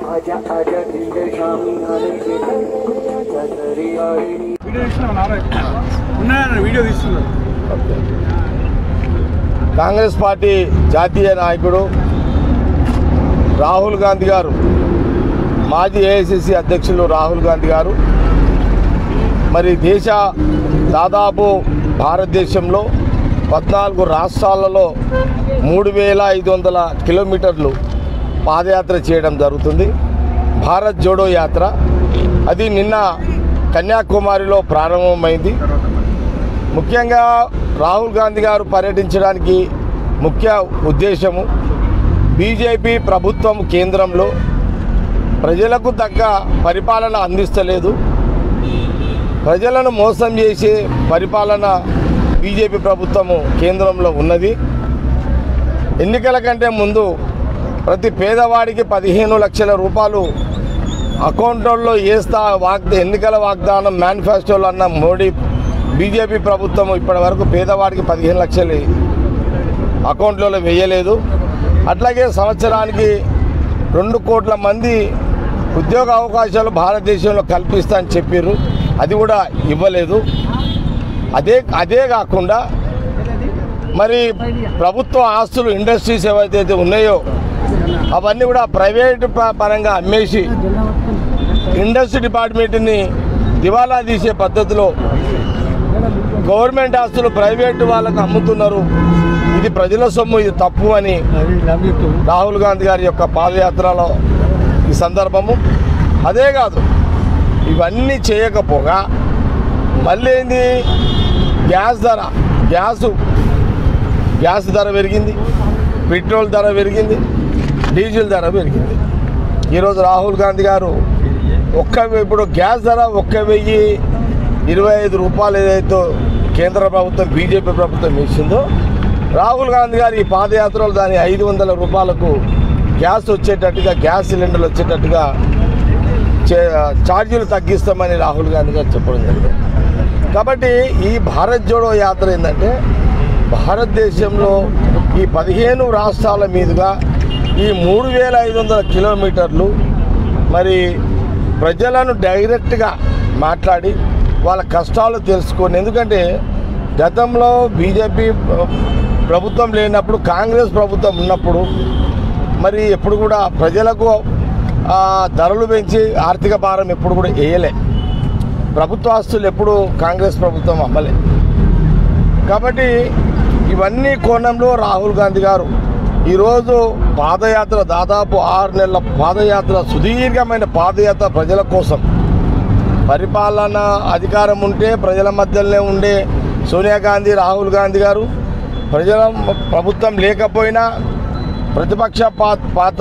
आजा आजा दिल शामी आने के आजा तेरी आईनी వీడియో తీస్తున్నావు నారాయణ ఉన్నాయన్న వీడియో తీస్తున్నారు కాంగ్రెస్ పార్టీ జాతీయ నాయకుడు రాహుల్ గాంధీ గారు మాజీ ఏఐసిసి అధ్యక్షులు రాహుల్ గాంధీ గారు మరి దేశ దాదాపు భారతదేశంలో పద్నాలుగు రాష్ట్రాలలో మూడు వేల ఐదు వందల కిలోమీటర్లు పాదయాత్ర చేయడం జరుగుతుంది భారత్ జోడో యాత్ర అది నిన్న కన్యాకుమారిలో ప్రారంభమైంది ముఖ్యంగా రాహుల్ గాంధీ గారు పర్యటించడానికి ముఖ్య ఉద్దేశము బీజేపీ ప్రభుత్వం కేంద్రంలో ప్రజలకు తగ్గ పరిపాలన అందిస్తలేదు ప్రజలను మోసం చేసే పరిపాలన బీజేపీ ప్రభుత్వము కేంద్రంలో ఉన్నది ఎన్నికల కంటే ముందు ప్రతి పేదవాడికి పదిహేను లక్షల రూపాయలు అకౌంట్లో వేస్తా వాగ్దా ఎన్నికల వాగ్దానం మేనిఫెస్టోలో అన్న మోడీ బీజేపీ ప్రభుత్వం ఇప్పటి వరకు పేదవాడికి పదిహేను లక్షలు అకౌంట్లలో వేయలేదు అట్లాగే సంవత్సరానికి రెండు కోట్ల మంది ఉద్యోగ అవకాశాలు భారతదేశంలో కల్పిస్తా అని చెప్పారు అది కూడా ఇవ్వలేదు అదే అదే కాకుండా మరి ప్రభుత్వ ఆస్తులు ఇండస్ట్రీస్ ఏవైతే ఉన్నాయో అవన్నీ కూడా ప్రైవేట్ ప- పరంగా అమ్మేసి ఇండస్ట్రీ డిపార్ట్మెంట్ని దివాలా తీసే పద్ధతిలో గవర్నమెంట్ ఆస్తులు ప్రైవేట్ వాళ్ళకు అమ్ముతున్నారు ఇది ప్రజల సొమ్ము ఇది తప్పు అని రాహుల్ గాంధీ గారి యొక్క పాదయాత్రలో ఈ సందర్భము అదే కాదు ఇవన్నీ చేయకపోగా మళ్ళీ ఏంది గ్యాస్ ధర గ్యాసు గ్యాస్ ధర పెరిగింది పెట్రోల్ ధర పెరిగింది డీజిల్ ధర పెరిగింది ఈరోజు రాహుల్ గాంధీ గారు ఒక్క ఇప్పుడు గ్యాస్ ధర ఒక్క వెయ్యి ఇరవై ఐదు రూపాయలు ఏదైతే కేంద్ర ప్రభుత్వం బీజేపీ ప్రభుత్వం ఇచ్చిందో రాహుల్ గాంధీ గారు ఈ పాదయాత్రలో దాని ఐదు వందల రూపాయలకు గ్యాస్ వచ్చేటట్టుగా గ్యాస్ సిలిండర్లు వచ్చేటట్టుగా చే- ఛార్జీలు తగ్గిస్తామని రాహుల్ గాంధీ గారు చెప్పడం జరిగింది కాబట్టి ఈ భారత్ జోడో యాత్ర ఏంటంటే భారతదేశంలో ఈ పదిహేను రాష్ట్రాల మీదుగా ఈ మూడు వేల ఐదు వందల కిలోమీటర్లు మరి ప్రజలను డైరెక్ట్గా మాట్లాడి వాళ్ళ కష్టాలు తెలుసుకొని ఎందుకంటే గతంలో బీజేపీ ప్రభుత్వం లేనప్పుడు కాంగ్రెస్ ప్రభుత్వం ఉన్నప్పుడు మరి ఎప్పుడు కూడా ప్రజలకు ఆ, ధరలు పెంచి ఆర్థిక భారం ఎప్పుడు కూడా వేయలే ప్రభుత్వ ఆస్తులు ఎప్పుడు కాంగ్రెస్ ప్రభుత్వం అమ్మలే కాబట్టి ఇవన్నీ కోణంలో రాహుల్ గాంధీ గారు ఈరోజు పాదయాత్ర దాదాపు ఆరు నెలల పాదయాత్ర సుదీర్ఘమైన పాదయాత్ర ప్రజల కోసం పరిపాలన అధికారం ఉంటే ప్రజల మధ్యలోనే ఉండే సోనియా గాంధీ రాహుల్ గాంధీ గారు ప్రజల ప్రభుత్వం లేకపోయినా ప్రతిపక్ష పా- పాత్ర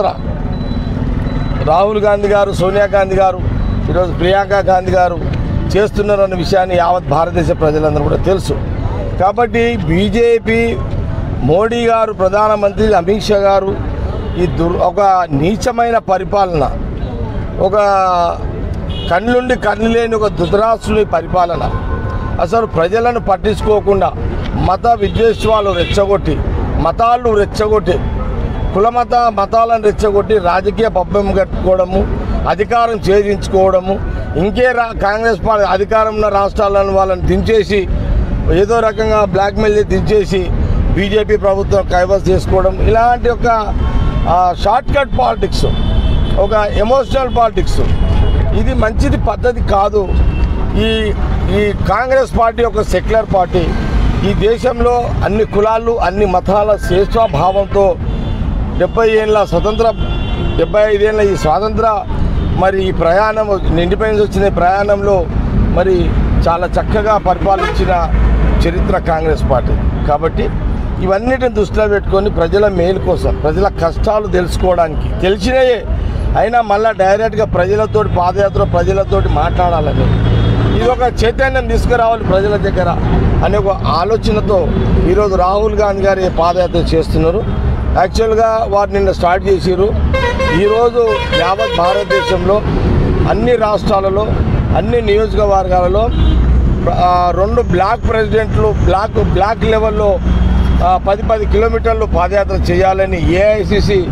రాహుల్ గాంధీ గారు సోనియా గాంధీ గారు ఈరోజు ప్రియాంక గాంధీ గారు చేస్తున్నారన్న విషయాన్ని యావత్ భారతదేశ ప్రజలందరూ కూడా తెలుసు కాబట్టి బీజేపీ మోడీ గారు ప్రధానమంత్రి అమిత్ షా గారు ఈ దుర్ ఒక నీచమైన పరిపాలన ఒక కళ్ళుండి కళ్ళు లేని ఒక ధృతరాష్ట్రుని పరిపాలన అసలు ప్రజలను పట్టించుకోకుండా మత విద్వేషాలు రెచ్చగొట్టి మతాలు రెచ్చగొట్టి కులమత మతాలను రెచ్చగొట్టి రాజకీయ పబ్బం కట్టుకోవడము అధికారం ఛేదించుకోవడము ఇంకే రా కాంగ్రెస్ పార్టీ అధికారం ఉన్న రాష్ట్రాలను వాళ్ళని దించేసి ఏదో రకంగా బ్లాక్మెయిల్ చేసి దించేసి బీజేపీ ప్రభుత్వం కైవసం చేసుకోవడం ఇలాంటి ఒక షార్ట్ కట్ పాలిటిక్స్ ఒక ఎమోషనల్ పాలిటిక్స్ ఇది మంచిది పద్ధతి కాదు ఈ ఈ కాంగ్రెస్ పార్టీ ఒక సెక్యులర్ పార్టీ ఈ దేశంలో అన్ని కులాలు అన్ని మతాల శ్రేష్ఠభావంతో డెబ్బై ఏళ్ళ స్వతంత్ర డెబ్బై ఐదేళ్ళ ఈ స్వాతంత్ర మరి ఈ ప్రయాణం ఇండిపెండెన్స్ వచ్చిన ఈ ప్రయాణంలో మరి చాలా చక్కగా పరిపాలించిన చరిత్ర కాంగ్రెస్ పార్టీ కాబట్టి ఇవన్నిటిని దృష్టిలో పెట్టుకొని ప్రజల మేలు కోసం ప్రజల కష్టాలు తెలుసుకోవడానికి తెలిసినయే అయినా మళ్ళీ డైరెక్ట్గా ప్రజలతోటి పాదయాత్ర ప్రజలతోటి మాట్లాడాలని ఇది ఒక చైతన్యం తీసుకురావాలి ప్రజల దగ్గర అనే ఒక ఆలోచనతో ఈరోజు రాహుల్ గాంధీ గారు ఈ పాదయాత్ర చేస్తున్నారు యాక్చువల్గా వారు నిన్న స్టార్ట్ చేసిరు ఈరోజు యావత్ భారతదేశంలో అన్ని రాష్ట్రాలలో అన్ని నియోజకవర్గాలలో ఆ, రెండు బ్లాక్ ప్రెసిడెంట్లు బ్లాక్ బ్లాక్ లెవెల్లో ఆ, పది పది కిలోమీటర్లు పాదయాత్ర చేయాలని ఏఐసిసి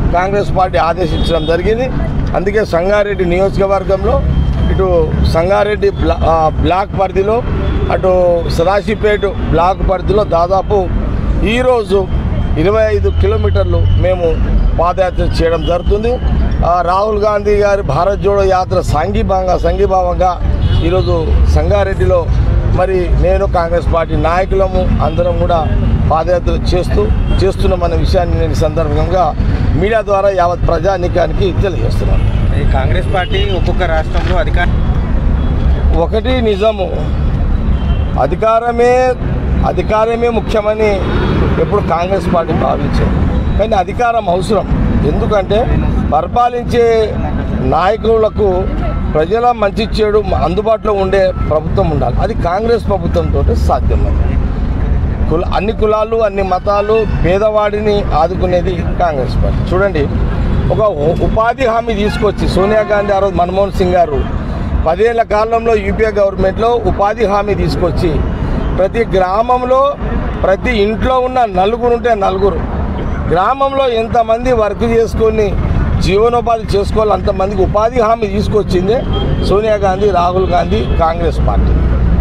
కాంగ్రెస్ పార్టీ ఆదేశించడం జరిగింది అందుకే సంగారెడ్డి నియోజకవర్గంలో ఇటు సంగారెడ్డి బ్లా ఆ, బ్లాక్ పరిధిలో అటు సదాశివపేట బ్లాక్ పరిధిలో దాదాపు ఈరోజు ఇరవై ఐదు కిలోమీటర్లు మేము పాదయాత్ర చేయడం జరుగుతుంది ఆ, రాహుల్ గాంధీ గారి భారత్ జోడో యాత్ర సంఘీభావంగా సంఘీభావంగా ఈరోజు సంగారెడ్డిలో మరి నేను కాంగ్రెస్ పార్టీ నాయకులము అందరం కూడా పాదయాత్ర చేస్తూ చేస్తున్నామన్న విషయాన్ని నేను ఈ సందర్భంగా మీడియా ద్వారా యావత్ ప్రజానీకానికి తెలియజేస్తున్నాను ఈ కాంగ్రెస్ పార్టీ ఒక్కొక్క రాష్ట్రంలో అధికార ఒకటి నిజము అధికారమే అధికారమే ముఖ్యమని ఎప్పుడు కాంగ్రెస్ పార్టీ భావించింది కానీ అధికారం అవసరం ఎందుకంటే పరిపాలించే నాయకులకు ప్రజల మంచి చెడు అందుబాటులో ఉండే ప్రభుత్వం ఉండాలి అది కాంగ్రెస్ ప్రభుత్వంతో సాధ్యమైంది కుల అన్ని కులాలు అన్ని మతాలు పేదవాడిని ఆదుకునేది కాంగ్రెస్ పార్టీ చూడండి ఒక ఉ- ఉపాధి హామీ తీసుకొచ్చి సోనియా గాంధీ ఆ రోజు మన్మోహన్ సింగ్ గారు పదేళ్ల కాలంలో యూపీఏ గవర్నమెంట్లో ఉపాధి హామీ తీసుకొచ్చి ప్రతి గ్రామంలో ప్రతి ఇంట్లో ఉన్న నలుగురు ఉంటే నలుగురు గ్రామంలో ఎంతమంది వర్క్ చేసుకొని జీవనోపాధి చేసుకోవాలి అంతమందికి ఉపాధి హామీ తీసుకొచ్చిందే సోనియా గాంధీ రాహుల్ గాంధీ కాంగ్రెస్ పార్టీ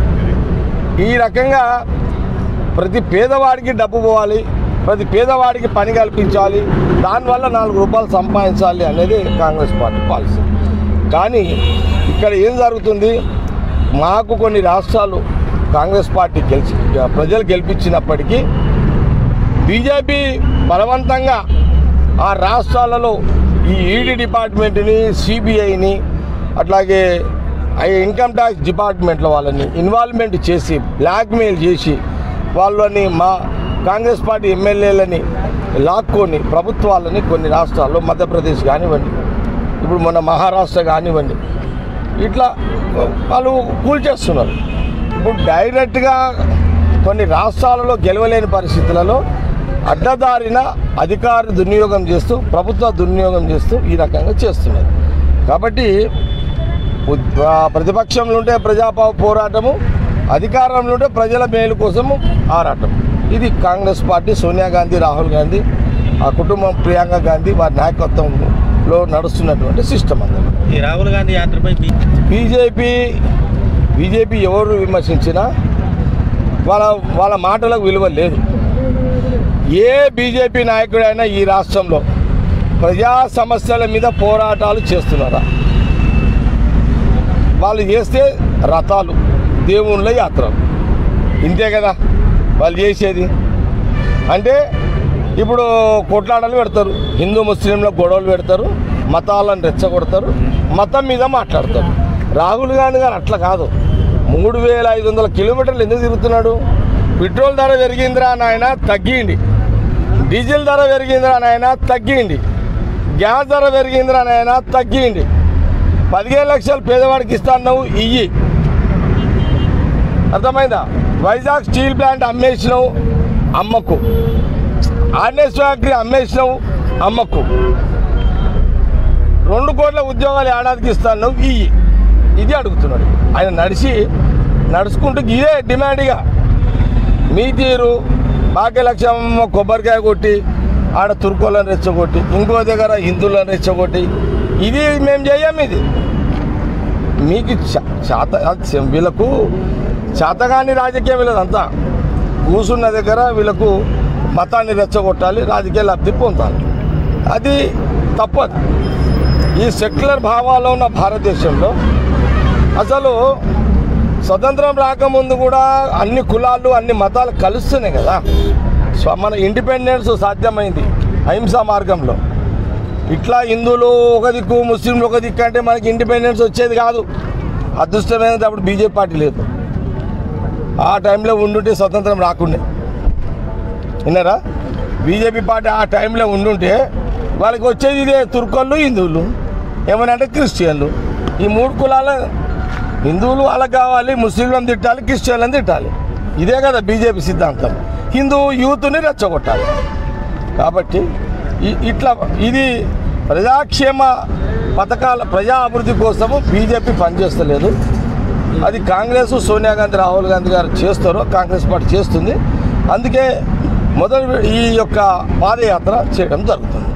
ఈ రకంగా ప్రతి పేదవాడికి డబ్బు పోవాలి ప్రతి పేదవాడికి పని కల్పించాలి దానివల్ల నాలుగు రూపాయలు సంపాదించాలి అనేది కాంగ్రెస్ పార్టీ పాలసీ కానీ ఇక్కడ ఏం జరుగుతుంది మాకు కొన్ని రాష్ట్రాలు కాంగ్రెస్ పార్టీ గెలిచి ప్రజలు గెలిపించినప్పటికీ బీజేపీ బలవంతంగా ఆ రాష్ట్రాలలో ఈ ఈడీ డిపార్ట్మెంట్ని సిబిఐని అట్లాగే ఆ ఇన్కమ్ ట్యాక్స్ డిపార్ట్మెంట్ల వాళ్ళని ఇన్వాల్వ్మెంట్ చేసి బ్లాక్మెయిల్ చేసి వాళ్ళని మా కాంగ్రెస్ పార్టీ ఎమ్మెల్యేలని లాక్కొని ప్రభుత్వాలని కొన్ని రాష్ట్రాల్లో మధ్యప్రదేశ్ కానివ్వండి ఇప్పుడు మొన్న మహారాష్ట్ర కానివ్వండి ఇట్లా వాళ్ళు కూల్చేస్తున్నారు ఇప్పుడు డైరెక్ట్గా కొన్ని రాష్ట్రాలలో గెలవలేని పరిస్థితులలో అడ్డదారిన అధికార దుర్వినియోగం చేస్తూ ప్రభుత్వ దుర్వినియోగం చేస్తూ ఈ రకంగా చేస్తున్నారు కాబట్టి ఉద్- ఆ ప్రతిపక్షంలో ఉంటే ప్రజాపా పోరాటము అధికారంలో ఉంటే ప్రజల మేలు కోసము ఆరాటం ఇది కాంగ్రెస్ పార్టీ సోనియా గాంధీ రాహుల్ గాంధీ ఆ కుటుంబం ప్రియాంక గాంధీ వారి నాయకత్వంలో నడుస్తున్నటువంటి సిస్టమ్ అన్నమాట ఈ రాహుల్ గాంధీ యాత్రపై బీ- బీజేపీ బీజేపీ ఎవరు విమర్శించినా వాళ్ళ వాళ్ళ మాటలకు విలువ లేదు ఏ బీజేపీ నాయకుడైనా ఈ రాష్ట్రంలో ప్రజా సమస్యల మీద పోరాటాలు చేస్తున్నారా వాళ్ళు చేస్తే రథాలు దేవుళ్ళ యాత్రలు ఇంతే కదా వాళ్ళు చేసేది అంటే ఇప్పుడు కొట్లాటలు పెడతారు హిందూ ముస్లింల గొడవలు పెడతారు మతాలను రెచ్చగొడతారు మతం మీద మాట్లాడతారు రాహుల్ గాంధీ గారు అట్లా కాదు మూడు వేల ఐదు వందల కిలోమీటర్లు ఎందుకు తిరుగుతున్నాడు పెట్రోల్ ధర పెరిగిందిరా నాయన తగ్గింది డీజిల్ ధర పెరిగిందిరా నాయన తగ్గింది గ్యాస్ ధర పెరిగిందిరా నాయన తగ్గింది పదిహేను లక్షలు పేదవాడికి ఇస్తాను ఇయ్యి అర్థమైందా వైజాగ్ స్టీల్ ప్లాంట్ అమ్మేసినావు అమ్మకు ఆర్ఎస్ ఫ్యాక్టరీ అమ్మేసినావు అమ్మకు రెండు కోట్ల ఉద్యోగాలు ఏడాదికి ఇస్తాను ఇయ్యి ఇది అడుగుతున్నాడు ఆయన నడిచి నడుచుకుంటూ ఇదే డిమాండ్గా మీ తీరు భాగ్యలక్ష్యం కొబ్బరికాయ కొట్టి ఆడ తుర్కోలను రెచ్చగొట్టి ఇంకో దగ్గర హిందువులను రెచ్చగొట్టి ఇది మేము చేయం ఇది మీకు చ- చేత అది వీళ్ళకు చేతగాని రాజకీయం వీళ్ళదంతా కూసున్న దగ్గర వీళ్ళకు మతాన్ని రెచ్చగొట్టాలి రాజకీయ లబ్ధి పొందాలి అది తప్పదు ఈ సెక్యులర్ భావాల్లో ఉన్న భారతదేశంలో అసలు స్వతంత్రం రాకముందు కూడా అన్ని కులాలు అన్ని మతాలు కలుస్తున్నాయి కదా స్వ మన ఇండిపెండెన్స్ సాధ్యమైంది అహింసా మార్గంలో ఇట్లా హిందువులు ఒక దిక్కు ముస్లింలు ఒక దిక్కు అంటే మనకి ఇండిపెండెన్స్ వచ్చేది కాదు అదృష్టమైనది అప్పుడు బీజేపీ పార్టీ లేదు ఆ టైంలో ఉండుంటే స్వతంత్రం రాకుండే విన్నారా బీజేపీ పార్టీ ఆ టైంలో ఉండుంటే వాళ్ళకి వచ్చేది ఇదే తుర్కోళ్ళు హిందువులు ఏమని అంటే క్రిస్టియన్లు ఈ మూడు కులాల హిందువులు వాళ్ళకి కావాలి ముస్లింలను తిట్టాలి క్రిస్టియన్లను తిట్టాలి ఇదే కదా బీజేపీ సిద్ధాంతం హిందూ యూత్ని రెచ్చగొట్టాలి కాబట్టి ఇ- ఇట్లా ఇది ప్రజాక్షేమ పథకాల ప్రజా అభివృద్ధి కోసము బీజేపీ పనిచేస్తలేదు అది కాంగ్రెస్ సోనియా గాంధీ రాహుల్ గాంధీ గారు చేస్తారో కాంగ్రెస్ పార్టీ చేస్తుంది అందుకే మొదటి ఈ యొక్క పాదయాత్ర చేయడం జరుగుతుంది